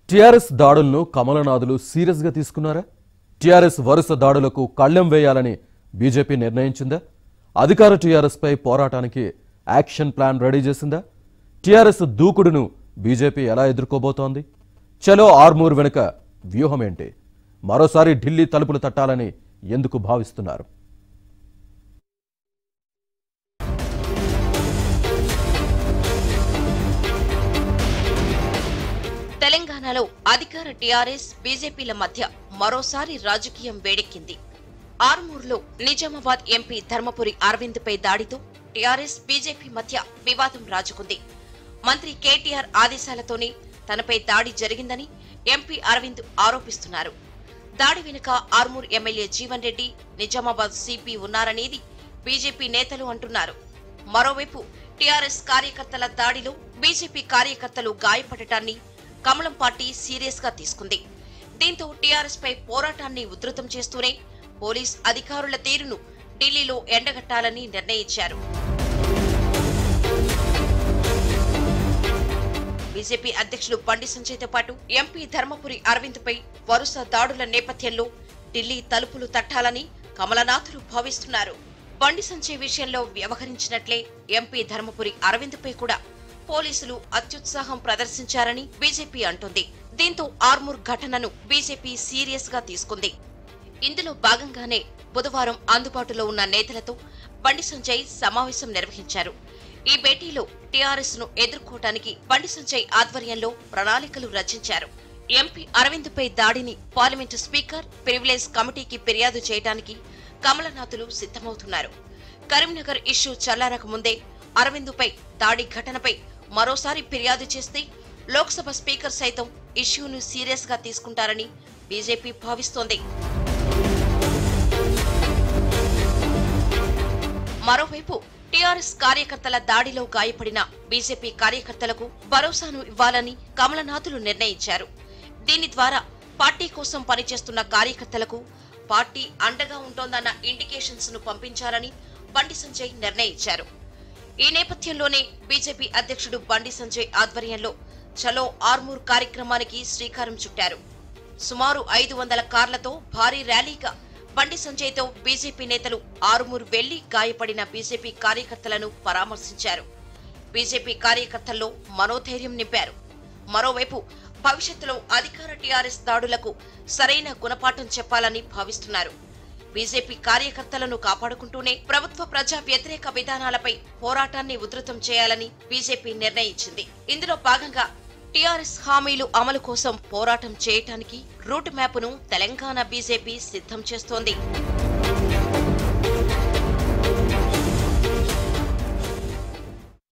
TRS దాడులను కమలనాథులు సీరియస్గా తీసుకున్నారా టీఆర్ఎస్ వరుస దాడులకు కళ్ళెం వేయాలని బీజేపీ నిర్ణయించిందా అధికార టీఆర్ఎస్పై పోరాటానికి యాక్షన్ ప్లాన్ రెడీ చేసిందా టీఆర్ఎస్ దూకుడును బీజేపీ ఎలా ఎదుర్కోబోతోంది చలో ఆర్మూర్ వెనుక వ్యూహం ఏంటి మరోసారి ఢిల్లీ తలుపులు తట్టాలని ఎందుకు భావిస్తున్నారు తెలంగాణలో అధికార టీఆర్ఎస్ బీజేపీల మధ్య మరోసారి రాజకీయం వేడెక్కింది ఆర్మూర్లో నిజామాబాద్ ఎంపీ ధర్మపురి అరవింద్ పై దాడితో టీఆర్ఎస్ బీజేపీ మధ్య వివాదం రాజుకుంది మంత్రి కేటీఆర్ ఆదేశాలతోనే తనపై దాడి జరిగిందని ఎంపీ అరవింద్ ఆరోపిస్తున్నారు దాడి వెనుక ఆర్మూర్ ఎమ్మెల్యే జీవన్ రెడ్డి నిజామాబాద్ సిపి ఉన్నారనేది బీజేపీ నేతలు అంటున్నారు మరోవైపు టీఆర్ఎస్ కార్యకర్తల దాడిలో బీజేపీ కార్యకర్తలు గాయపడటాన్ని కమలం పార్టీ సీరియస్ గా తీసుకుంది దీంతో టీఆర్ఎస్ పై పోరాటాన్ని ఉధృతం చేస్తూనే పోలీస్ అధికారుల తీరును ఢిల్లీలో ఎండగట్టాలని నిర్ణయించారు బీజేపీ అధ్యక్షుడు బండి సంజయ్తో పాటు ఎంపీ ధర్మపురి అరవింద్ పై వరుస దాడుల నేపథ్యంలో ఢిల్లీ తలుపులు తట్టాలని కమలనాథులు భావిస్తున్నారు బండి సంజయ్ విషయంలో వ్యవహరించినట్లే ఎంపీ ధర్మపురి అరవింద్ పై కూడా పోలీసులు అత్యుత్సాహం ప్రదర్శించారని బీజేపీ అంటోంది దీంతో ఆర్మూర్ ఘటనను బీజేపీ సీరియస్ గా తీసుకుంది ఇందులో భాగంగానే బుధవారం అందుబాటులో ఉన్న నేతలతో బండి సంజయ్ సమావేశం నిర్వహించారు ఈ భేటీలో టీఆర్ఎస్ ను ఎదుర్కోవటానికి బండి సంజయ్ ఆధ్వర్యంలో ప్రణాళికలు రచించారు ఎంపీ అరవింద్ పై దాడిని పార్లమెంటు స్పీకర్ ప్రివిలేజ్ కమిటీకి ఫిర్యాదు చేయడానికి కమలనాథులు సిద్ధమవుతున్నారు కరీంనగర్ ఇష్యూ చల్లారక ముందే అరవిందుపై దాడి ఘటనపై మరోసారి ఫిర్యాదు చేస్తే లోక్సభ స్పీకర్ సైతం ఇష్యూను సీరియస్ గా తీసుకుంటారని బీజేపీ భావిస్తోంది మరోవైపు టీఆర్ఎస్ కార్యకర్తల దాడిలో గాయపడిన బీజేపీ కార్యకర్తలకు భరోసాను ఇవ్వాలని కమలనాథులు నిర్ణయించారు దీని ద్వారా పార్టీ కోసం పనిచేస్తున్న కార్యకర్తలకు పార్టీ అండగా ఉంటోందన్న ఇండికేషన్స్ ను పంపించారని బండి సంజయ్ నిర్ణయించారు ఈ నేపథ్యంలోనే బీజేపీ అధ్యక్షుడు బండి సంజయ్ ఆధ్వర్యంలో చలో ఆర్మూర్ కార్యక్రమానికి శ్రీకారం చుట్టారు సుమారు ఐదు వందల కార్లతో భారీ ర్యాలీగా బండి సంజయ్తో బీజేపీ నేతలు ఆరుమూరు వెళ్లి గాయపడిన బీజేపీ కార్యకర్తలను పరామర్శించారు బీజేపీ కార్యకర్తల్లో మనోధైర్యం నింపారు మరోవైపు భవిష్యత్తులో అధికార టీఆర్ఎస్ దాడులకు సరైన గుణపాఠం చెప్పాలని భావిస్తున్నారు బీజేపీ కార్యకర్తలను కాపాడుకుంటూనే ప్రభుత్వ ప్రజా వ్యతిరేక విధానాలపై పోరాటాన్ని ఉధృతం చేయాలని బీజేపీ నిర్ణయించింది ఇందులో భాగంగా టీఆర్ఎస్ హామీలు అమలు కోసం పోరాటం చేయటానికి రూట్ మ్యాప్ను తెలంగాణ బీజేపీ సిద్ధం చేస్తోంది